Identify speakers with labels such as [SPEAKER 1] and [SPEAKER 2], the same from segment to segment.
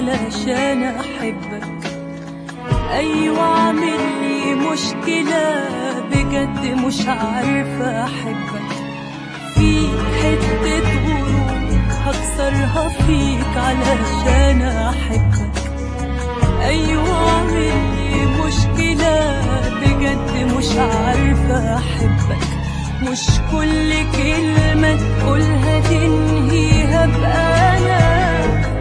[SPEAKER 1] علشان احبك ايوه عامل لي مشكلة بجد مش عارفة احبك فيك حتة غرور هكسرها فيك علشان احبك ايوه عامل لي مشكلة بجد مش عارفة احبك مش كل كلمة تقولها تنهيها بقى انا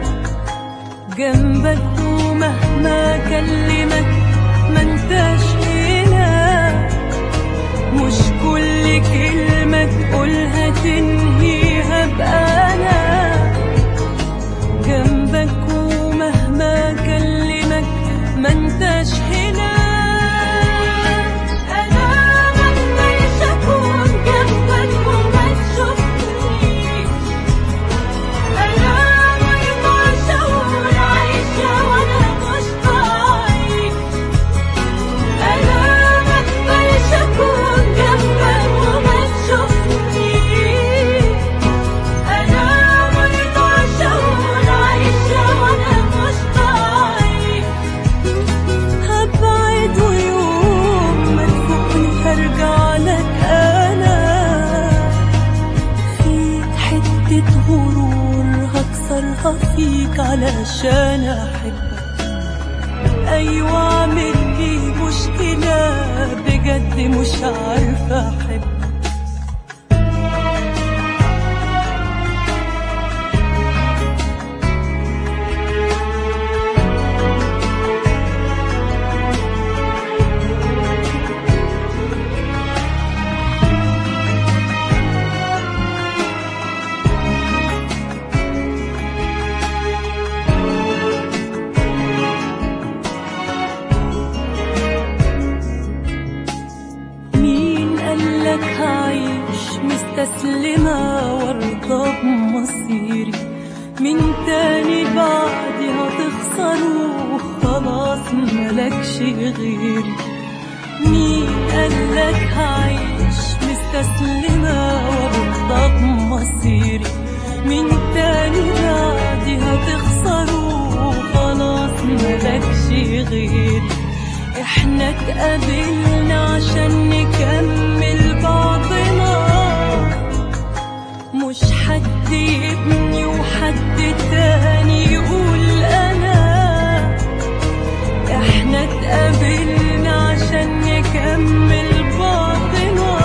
[SPEAKER 1] جنبك ومهما كلمك ما انتش هنا مش كل كلمة تقولها تنهيها بقى انا جنبك ومهما كلمك ما انتش هنا انا مقدرش اكون جنبك وما تشوفنيش انا مقدرش اقول عايشة وانا مش بعيش انا مقدرش اكون جنبك وما تشوفنيش انا مقدرش اقول عايشة وانا مش بعيش هبعد ويوم ما تفوقني هرجع لك انا فيك حتة غرور هكسرها فيك علشان احبك ايوه عامل لي مشكلة بجد مش عارفة احبك مين قالك هعيش مستسلمة وارضى بمصيري من تاني بعدي هتخسره خلاص ملكش غيري مين قالك هعيش مستسلمة وارضى بمصيري من تاني بعدي هتخسره خلاص ملكش غيري احنا اتقابلنا عشان نكمل بعضنا مش حد يبني وحد تاني يقول انا احنا اتقابلنا عشان نكمل بعضنا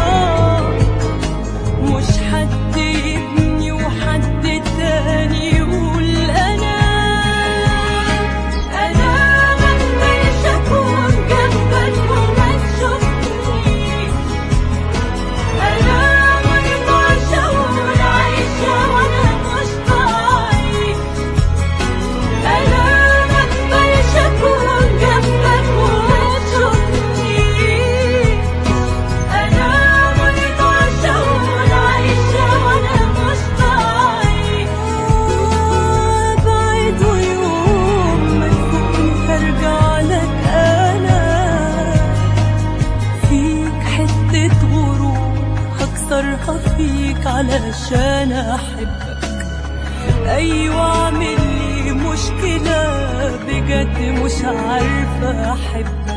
[SPEAKER 1] مش حد يبني وحد تاني يقول انا انا مقدرش اكون جنبك وما تشوفنيش انا مقدرش اقول عايشة وانا مش بعيش انا مقدرش اكون جنبك وما تشوفنيش انا مقدرش اقول عايشة وانا مش بعيش بعيد ويوم ما تفوقني هرجع لك انا فيك حتة غرور هكسرها فيك علشان احبك ايوه عامل لي مشكلة بجد مش عارفة احبك